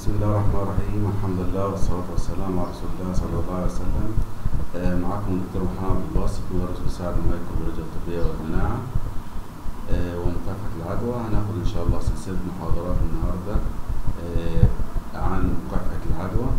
بسم الله الرحمن الرحيم الحمد لله والصلاة والسلام على رسول الله صلى الله عليه وسلم آه، معكم الدكتور محمد عبد الباسط مدرس مساعد الميكروبيولوجيا الطبية والمناعة آه، ومكافحة العدوى هناخد إن شاء الله سلسلة محاضرات النهاردة آه، عن مكافحة العدوى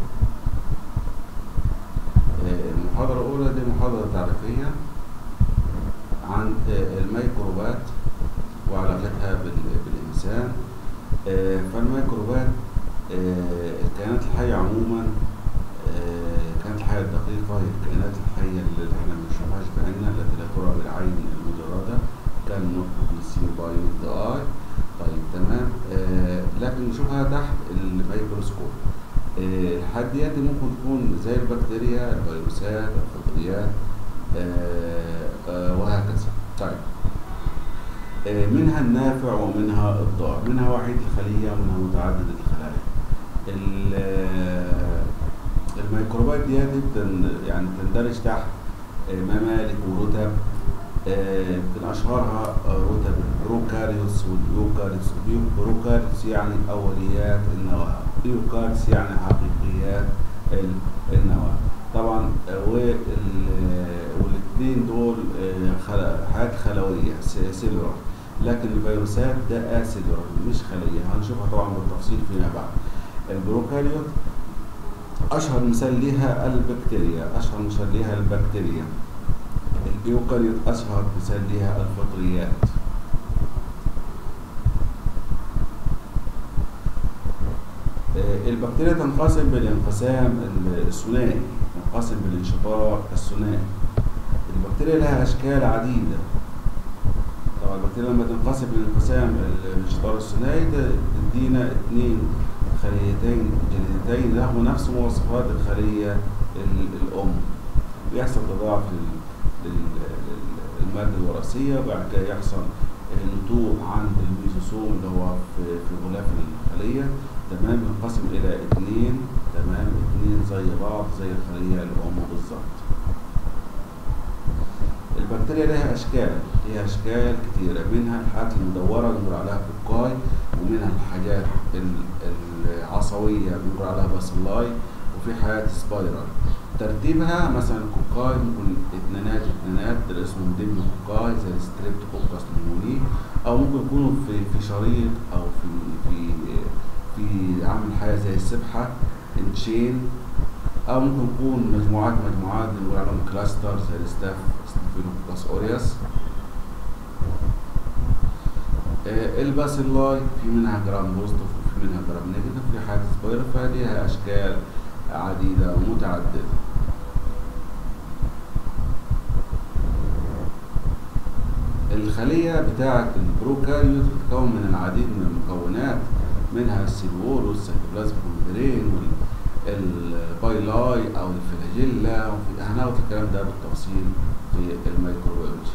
آه، المحاضرة الأولى دي محاضرة تعريفية عن آه، الميكروبات وعلاقتها بال- بالإنسان آه، فالميكروبات آه، الكائنات الحية عموما آه، الكائنات الحية الدقيقة هي الكائنات الحية اللي احنا ما بنشوفهاش بعيننا التي لا ترى بالعين المجردة كان نطق بالسي باي ذا اي طيب تمام آه، لكن نشوفها تحت الميكروسكوب آه، الحديات دي ممكن تكون زي البكتيريا الفيروسات الفطريات آه، آه، وهكذا طيب آه، منها النافع ومنها الضار منها وحيد الخلية ومنها متعدد الخلايا ال- آه، الميكروبات دي بتن يعني تندرج تحت آه، ممالك ورتب آه، يمكن اشهرها آه، رتب البروكاريوس واليوكاريوس اليو- بروكاريوس يعني اوليات النواه يوكاريوس يعني حقيقيات ال- النواه طبعا آه، وال- والاثنين دول آه، خلا- حاجات خلويه س- سيلولار لكن الفيروسات ده اسيلولار مش خليه هنشوفها طبعا بالتفصيل فيما بعد البروكاريوت اشهر مثال ليها البكتيريا اشهر مثال ليها البكتيريا اليوكاريوت اشهر مثال ليها الفطريات آه، البكتيريا تنقسم بالانقسام الثنائي تنقسم بالانشطار الثنائي البكتيريا لها اشكال عديده طبعا البكتيريا لما تنقسم بالانقسام الانشطار الثنائي ت- تدينا اثنين خليتين جديدتين له نفس مواصفات الخليه ال- الام بيحصل تضاعف لل- لل- لل- الماده الوراثيه وبعد كده يحصل نتوء عند الميزوسوم اللي هو في في غلاف الخليه تمام ينقسم الى اثنين تمام اثنين زي بعض زي الخليه الام بالظبط البكتيريا لها اشكال لها اشكال كتيره منها الحاجات المدوره بنقول عليها كوكاي ومنها الحاجات ال- العصويه بنقول عليها باسلاي وفي حاجات سبايرال ترتيبها مثلا الكوكاي ممكن اثنينات اثنينات ده اسمه ديبلو كوكاي زي الستريبتوكوكس نيموني او ممكن يكونوا في في شريط او في في في عامل حاجه زي السبحه انشين او ممكن يكون مجموعات مجموعات بنقول عليهم كلاستر زي الستاف ستافيلوكوكس اوريوس آه، الباسيلاي في منها جرام بوزيتيف وفي منها جرام نيجاتيف في حاجات سبايرال فليها اشكال عديده ومتعدده الخلية بتاعة البروكاريوت بتتكون من العديد من المكونات منها السيلول والسيتوبلازم والممبرين والبايلاي او الفلاجيلا وفي هناخد الكلام ده بالتفصيل في الميكروبيولوجي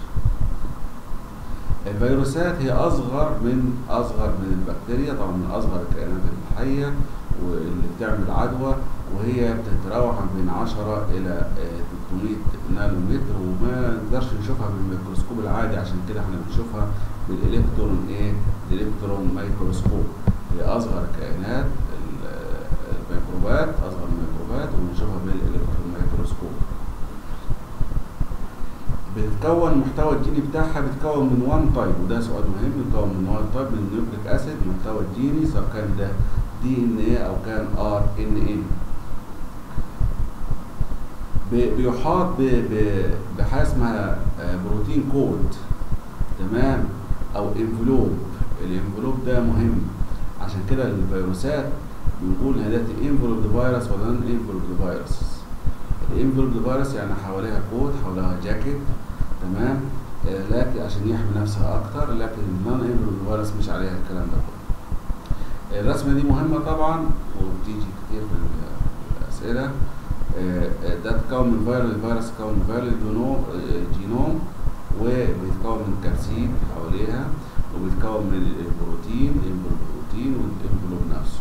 الفيروسات هي اصغر من اصغر من البكتيريا طبعا من اصغر الكائنات الحيه واللي بتعمل عدوى وهي بتتراوح ما بين 10 الى آه، 300 نانومتر وما نقدرش نشوفها بالميكروسكوب العادي عشان كده احنا بنشوفها بالالكترون ايه الالكترون ميكروسكوب هي اصغر كائنات ال- آه، الميكروبات اصغر من الميكروبات وبنشوفها بالالكترون ميكروسكوب بتكون المحتوى الجيني بتاعها بتكون من وان تايب وده سؤال مهم بتكون من وان تايب من نيوكليك اسيد المحتوى الجيني سواء كان ده دي ان ايه او كان ار ان ايه بيحاط ب- ب- بحاجه اسمها آه، بروتين كود تمام او انفلوب الانفلوب ده مهم عشان كده الفيروسات بنقول هي ديت انفلوب فيروس ولا نون انفلوب فيروس الانفلوب فيروس يعني حواليها كود حواليها جاكيت تمام آه، لكن عشان يحمي نفسها اكتر لكن النون انفلوب فيروس مش عليها الكلام ده كله الرسمه دي مهمه طبعا وبتيجي كتير في ال- الاسئله آه، آه، ده تكون من فيروس الفيروس تكون من فيروس جينوم آه، جينوم وبيتكون من كبسيد حواليها وبيتكون من البروتين البروتين والانفلوب نفسه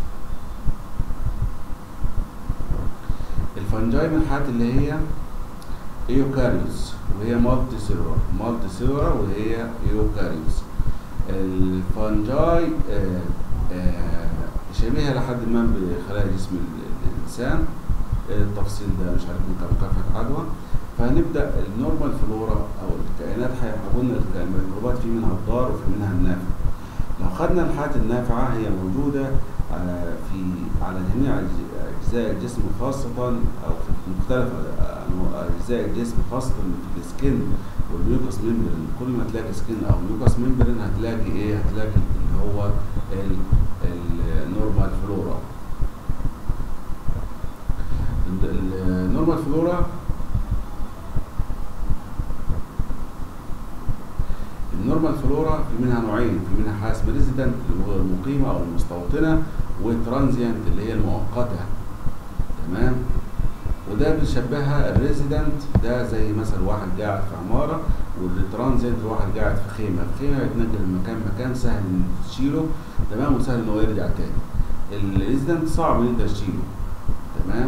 الفنجاي من الحاجات اللي هي ايوكاريوس وهي مالتي سيلولار مالتي سيلولار وهي ايوكاريوس الفنجاي آه، آه، شبيهة لحد ما بخلايا جسم ال- الإنسان التفصيل ده مش عارف ممكن مكافحة عدوى فهنبدأ النورمال فلورا أو الكائنات حية احنا قلنا الك- الميكروبات في منها الضار وفي منها النافع لو خدنا الحالات النافعة هي موجودة آه، في على جميع أج- أجزاء الجسم خاصة أو في مختلف أنواع- أجزاء الجسم خاصة في السكن والميوكس ميمبرين كل ما تلاقي سكن أو ميوكس ميمبرين هتلاقي إيه؟ هتلاقي اللي هو النورمال فلورا النورمال فلورا النورمال فلورا في منها نوعين في منها حاجه اسمها ريزيدنت اللي هو المقيمه او المستوطنه وترانزيانت اللي هي المؤقته تمام وده بيشبهها الريزيدنت ده زي مثلا واحد قاعد في عماره والترانزيانت واحد قاعد في خيمه الخيمه بتنقل من مكان مكان سهل ان تشيله تمام وسهل ان هو يرجع تاني الريزيدنت صعب ان انت تشيله تمام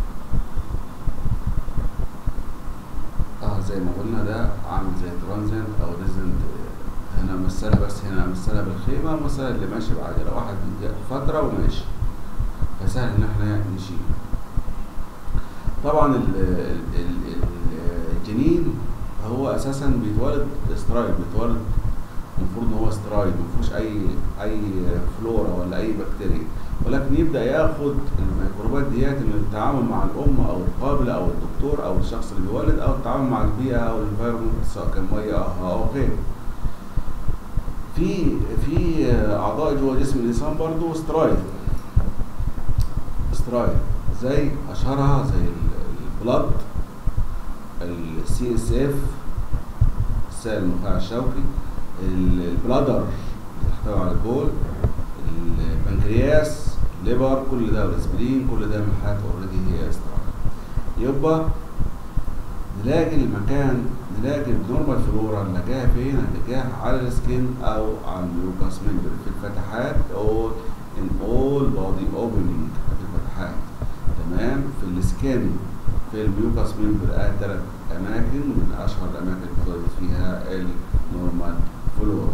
اه زي ما قلنا ده عامل زي ترانزيانت او ريزيدنت هنا مثلها بس هنا مثلها بالخيمه ومثلها اللي ماشي بعجله واحد فتره وماشي فسهل ان احنا نشيله طبعا ال- ال- ال- الجنين هو اساسا بيتولد استرايد بيتولد المفروض ان هو استرايد ما فيهوش اي اي فلورا ولا اي بكتيريا ولكن يبدا ياخد الميكروبات ديت من التعامل مع الام او القابله او الدكتور او الشخص اللي بيولد او التعامل مع البيئه او الانفايرمنت سواء كان ميه او غيره في في اعضاء جوه جسم الانسان برضو استرايد استرايد زي اشهرها زي البلد السي اس اف السائل النخاع الشوكي ال- البلادر اللي تحتوي على البول البنكرياس ليبر كل ده والاسبرين كل ده من حاجات اوريدي هي استراحه يبقى نلاقي المكان نلاقي النورمال فلورا نلاقيها فين؟ هنلاقيها على السكين او على الميوكاس ممبر في الفتحات او ان اول بودي اوبننج في الفتحات تمام في السكين في الميوكاس ممبر آه ثلاث اماكن من اشهر الاماكن اللي بتوجد فيها النورمال فلورا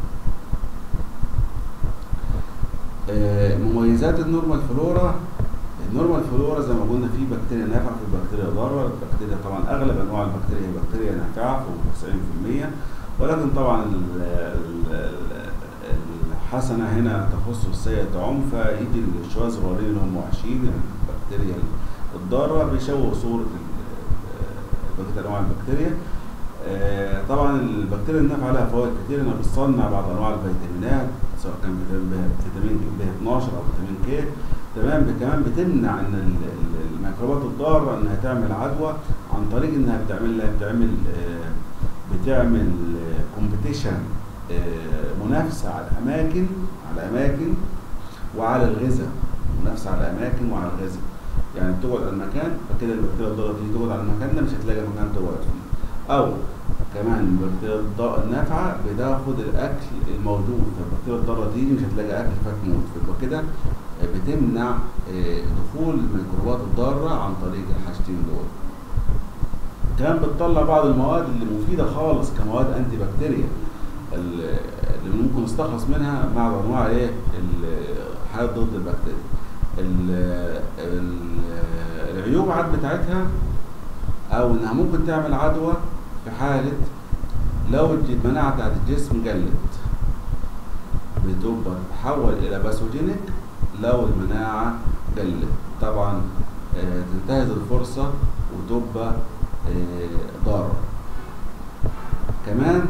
آه، مميزات النورمال فلورا النورمال فلورا زي ما قلنا في بكتيريا نافعه في بكتيريا ضاره البكتيريا طبعا اغلب انواع البكتيريا هي بكتيريا نافعه فوق 90% ولكن طبعا ال- ال- ال- الحسنه هنا تخص السيء تعم فيجي الشويه الصغيرين اللي هم وحشين البكتيريا الضاره بيشوه صوره ال- البكتيريا انواع البكتيريا آه، طبعا البكتيريا النافعه لها فوائد كتير انها بتصنع بعض انواع الفيتامينات سواء كان فيتامين ب- فيتامين ب 12 او فيتامين كي تمام كمان بتمنع ان ال- ال- الميكروبات الضاره انها تعمل عدوى عن طريق انها بتعمل لها بتعمل آه، بتعمل كومبيتيشن منافسه على الاماكن على اماكن وعلى الغذاء منافسه على اماكن وعلى الغذاء يعني بتقعد على المكان فكده البكتيريا الضاره دي تقعد على المكان ده مش هتلاقي مكان تقعد فيه او كمان البكتيريا الض- النافعه بتاخد الاكل الموجود فالبكتيريا الضاره تيجي مش هتلاقي اكل فتموت فيبقى كده بتمنع آه، دخول الميكروبات الضاره عن طريق الحاجتين دول كمان بتطلع بعض المواد اللي مفيده خالص كمواد انتي بكتيريا ال- اللي ممكن نستخلص منها بعض انواع ايه الحاجات ضد البكتيريا ال- ال- العيوب عاد بتاعتها او انها ممكن تعمل عدوى في حاله لو الج- المناعه بتاعت الجسم قلت بتبقى تتحول الى باثوجينيك لو المناعه قلت طبعا آه، تنتهز الفرصه وتبقى آه، ضاره كمان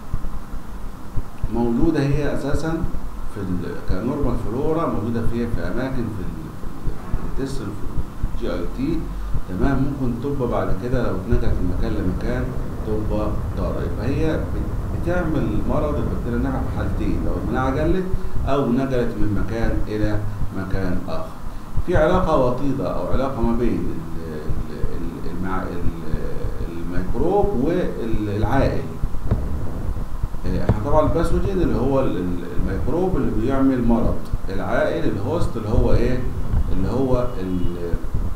موجوده هي اساسا في ال- كنورمال فلورا موجوده في في اماكن في ال- في الجسم في الجي اي تي تمام ممكن تبقى بعد كده لو اتنقلت من مكان لمكان تبقى ضاره يبقى هي بت- بتعمل مرض البكتيريا النافعه في حالتين لو المناعه قلت او نقلت من مكان الى مكان اخر في علاقه وطيده او علاقه ما بين ال- ال- ال- المع- ال- الميكروب والعائل آه، احنا طبعا الباثوجين اللي هو ال- ال- الميكروب اللي بيعمل مرض العائل الهوست اللي هو ايه اللي هو ال-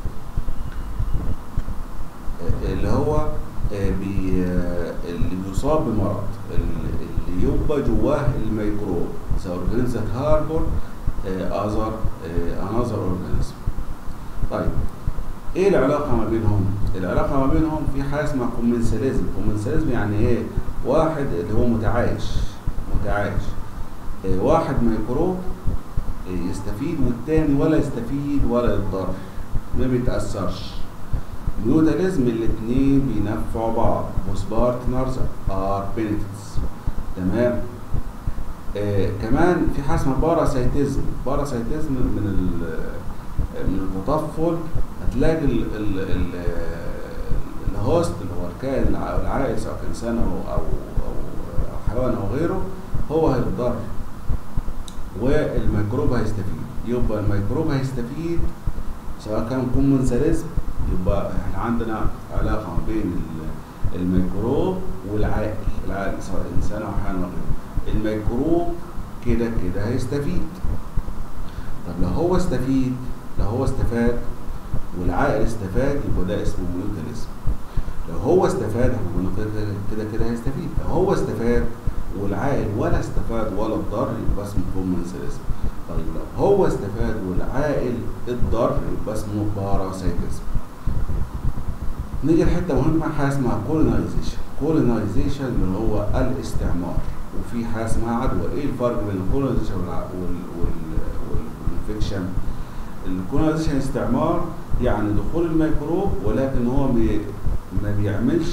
اللي هو آه، بي آه، اللي بيصاب بمرض ال- اللي يبقى جواه الميكروب سواء اورجانيزم هاربور اذر انذر اورجانيزم طيب ايه العلاقه ما بينهم العلاقه ما بينهم في حاجه اسمها كومنساليزم كومنساليزم يعني ايه واحد اللي هو متعايش متعايش إيه واحد ميكروب إيه يستفيد والتاني ولا يستفيد ولا يتضر ما بيتاثرش ميوتاليزم الاثنين بينفعوا بعض بوث بارتنرز ار بينيفيتس تمام آه كمان في حاجه اسمها باراسايتيزم باراسايتيزم من من التطفل هتلاقي ال ال ال الهوست اللي هو الكائن العائل سواء كان انسان او او او حيوان او غيره هو هيتضر والميكروب هيستفيد يبقى الميكروب هيستفيد سواء كان كومنساليزم يبقى احنا عندنا علاقه ما بين الميكروب والعائل العائل سواء انسان او حيوان او غيره الميكروب كده كده هيستفيد طب لو هو استفيد لو هو استفاد والعائل استفاد يبقى ده اسمه ميوتاليزم لو هو استفاد احنا قلنا كده كده كده هيستفيد لو هو استفاد والعائل ولا استفاد ولا اتضر يبقى اسمه كومنساليزم طيب لو هو استفاد والعائل اتضر يبقى اسمه باراسايتيزم نيجي لحته مهمه حاجه اسمها كولونايزيشن كولونايزيشن اللي هو الاستعمار وفي حاجه اسمها عدوى ايه الفرق بين الكولونايزيشن والانفكشن الكولونايزيشن استعمار يعني دخول الميكروب ولكن هو بي ما بيعملش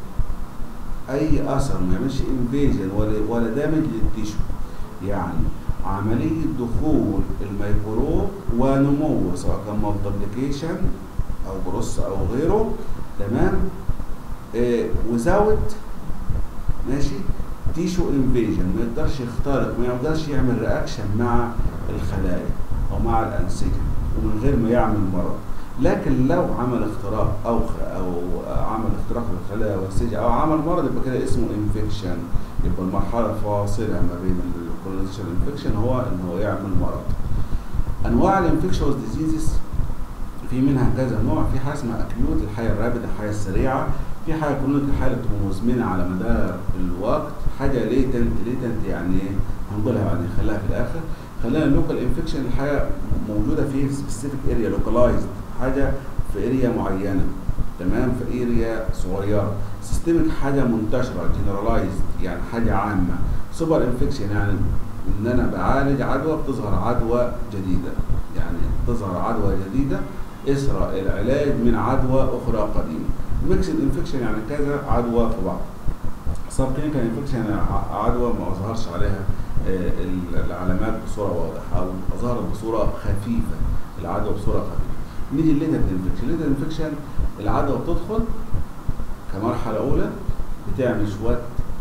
اي اثر ما يعملش انفيجن ولا ولا دامج للتيشو يعني عمليه دخول الميكروب ونموه سواء كان مالتيبليكيشن او جروس او غيره تمام آه وزاوت ماشي تيشو انفيجن ما يقدرش يخترق ما يقدرش يعمل رياكشن مع الخلايا او مع الانسجه ومن غير ما يعمل مرض لكن لو عمل اختراق او او عمل اختراق للخلايا والانسجه او عمل مرض يبقى كده اسمه انفكشن يبقى المرحله الفاصله ما بين الكولونيزيشن انفكشن هو ان هو يعمل مرض انواع الانفكشوس ديزيزز في منها كذا نوع في حاجه اسمها اكيوت الحاله الرابده الحاله السريعه في حاجه كرونيك الحاله بتبقى مزمنه على مدار الوقت حاجه ليتنت ليتنت يعني هنقولها بعدين خليها في الاخر خلينا اللوكال انفكشن الحاجه موجوده في سبيسيفيك اريا لوكالايزد حاجه في اريا معينه تمام في اريا صغيره سيستميك حاجه منتشره جنرالايزد يعني حاجه عامه سوبر انفكشن يعني ان انا بعالج عدوى بتظهر عدوى جديده يعني تظهر عدوى جديده اثر العلاج من عدوى اخرى قديمه ميكسد انفكشن يعني كذا عدوى في بعض سب كلينيكال انفكشن يعني عدوى ما اظهرش عليها العلامات بصوره واضحه او ظهرت بصوره خفيفه العدوى بصوره خفيفه نيجي الليتنت انفكشن الليتنت انفكشن العدوى بتدخل كمرحله اولى بتعمل شويه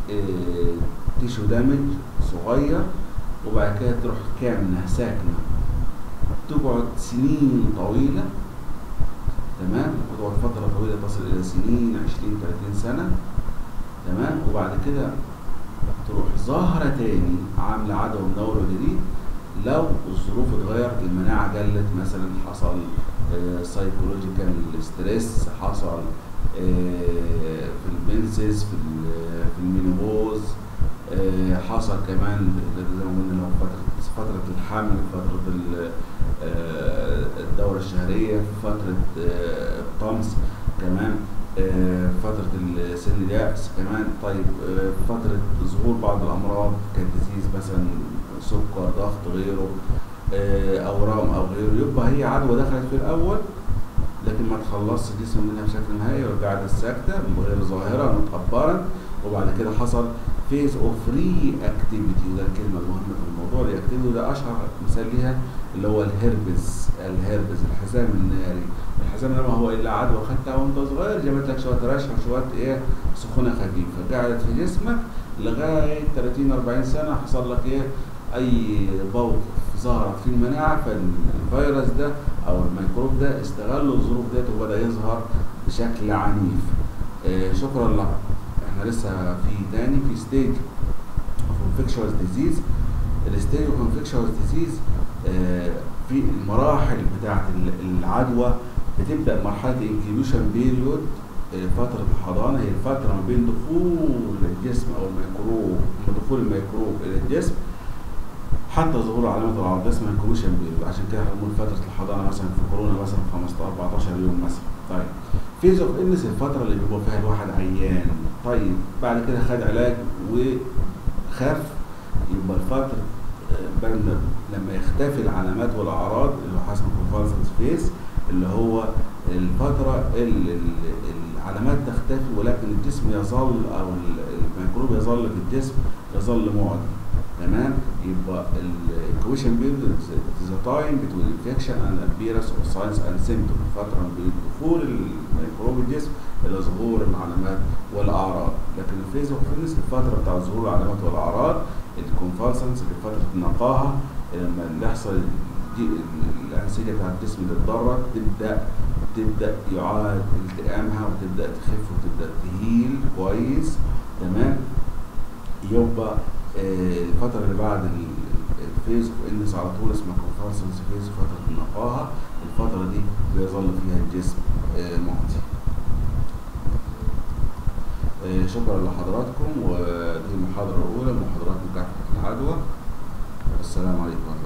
تيشو دامج صغير وبعد كده تروح كامله ساكنه تقعد سنين طويله تمام وتقعد فتره طويله تصل الى سنين 20 30 سنه تمام وبعد كده تروح ظاهره تاني عامله عدوى منوره جديد لو الظروف اتغيرت المناعه قلت مثلا حصل سايكولوجيكال ستريس حصل في البنسز في في المينوبوز حصل كمان زي ما قلنا لو فتره فتره الحمل فتره الدوره الشهريه فتره الطمس كمان فترة سن اليأس كمان طيب فترة ظهور بعض الأمراض كالديزيز مثلا سكر ضغط غيره أورام أو غيره يبقى هي عدوى دخلت في الأول لكن ما تخلصش الجسم منها بشكل نهائي ورجعت الساكتة غير ظاهرة متقبرا وبعد كده حصل فيز اوف ري اكتيفيتي وده الكلمة المهمة في الموضوع ري اكتيفيتي وده أشهر مثال ليها اللي هو الهربز الهربز الحزام الناري الحزام الناري ما هو الا عدوى خدتها وانت صغير جابت لك شويه رشح وشويه ايه سخونه خفيفه قعدت في جسمك لغايه 30 40 سنه حصل لك ايه اي موقف ظهر في المناعه فالفيروس ده او الميكروب ده استغل الظروف ديت وبدا يظهر بشكل عنيف آه شكرا لك احنا لسه في تاني في ستيج اوف انفكشوس ديزيز الستيج اوف انفكشوس ديزيز في المراحل بتاعه العدوى بتبدا مرحله انكيبيوشن بيريود فتره الحضانه هي الفتره ما بين دخول الجسم او الميكروب دخول الميكروب الى الجسم حتى ظهور علامة العرض ده اسمها انكوبيشن بيريود عشان كده احنا بنقول فترة الحضانة مثلا في كورونا مثلا 15 14 يوم مثلا طيب فيز اوف النس الفترة اللي بيبقى فيها الواحد عيان طيب بعد كده خد علاج وخف يبقى الفترة آه، بعد ما- لما يختفي العلامات والاعراض اللي هو حسب كونفالسنس فيس اللي هو الفترة اللي ال- العلامات تختفي ولكن الجسم يظل او ال- الميكروب يظل في الجسم يظل معدي تمام يبقى الانكويشن بيريود is a time between infection and appearance of signs and symptoms فترة بين دخول الميكروب الجسم الى ظهور العلامات والاعراض لكن الفيز اوف فيتنس الفترة بتاع ظهور العلامات والاعراض الكونفالسنس اللي فترة النقاهة لما اللي يحصل دي الانسجه بتاعت الجسم تتدرج تبدا تبدا يعاد التئامها وتبدا تخف وتبدا تهيل كويس تمام يبقى آه، الفتره اللي بعد الفيز اوف انس على طول اسمها كونفرنسنس فيز فتره النقاهه الفتره دي بيظل فيها الجسم آه، معطي آه، شكرا لحضراتكم ودي المحاضره الاولى من محاضرات مكافحه العدوى السلام عليكم ورحمه الله